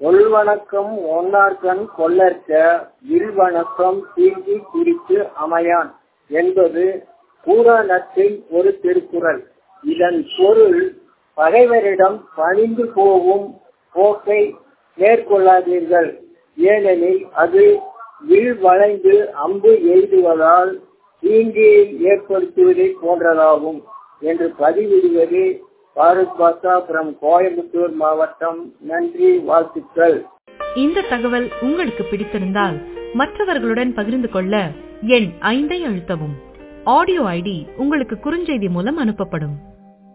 சொல்வணக்கம் ஒன்னார்கண் கொள்ளற்க வில்வணக்கம் தீங்கி குறித்து அமையான் என்பது பூராணத்தின் ஒரு திருக்குறள் இதன் பொருள் பகைவரிடம் பணிந்து போகும் போக்கை மேற்கொள்ளாதீர்கள் ஏனெனில் அது வில் வளைந்து அம்பு எய்துவதால் தீங்கியை ஏற்படுத்துவதை போன்றதாகும் என்று பதிவிடுவது பாரத் பாஷா from கோயம்புத்தூர் மாவட்டம் நன்றி வாழ்த்துக்கள் இந்த தகவல் உங்களுக்கு பிடித்திருந்தால் மற்றவர்களுடன் பகிர்ந்து கொள்ள எண் ஐந்தை அழுத்தவும் ஆடியோ ஐடி உங்களுக்கு குறுஞ்செய்தி மூலம் அனுப்பப்படும்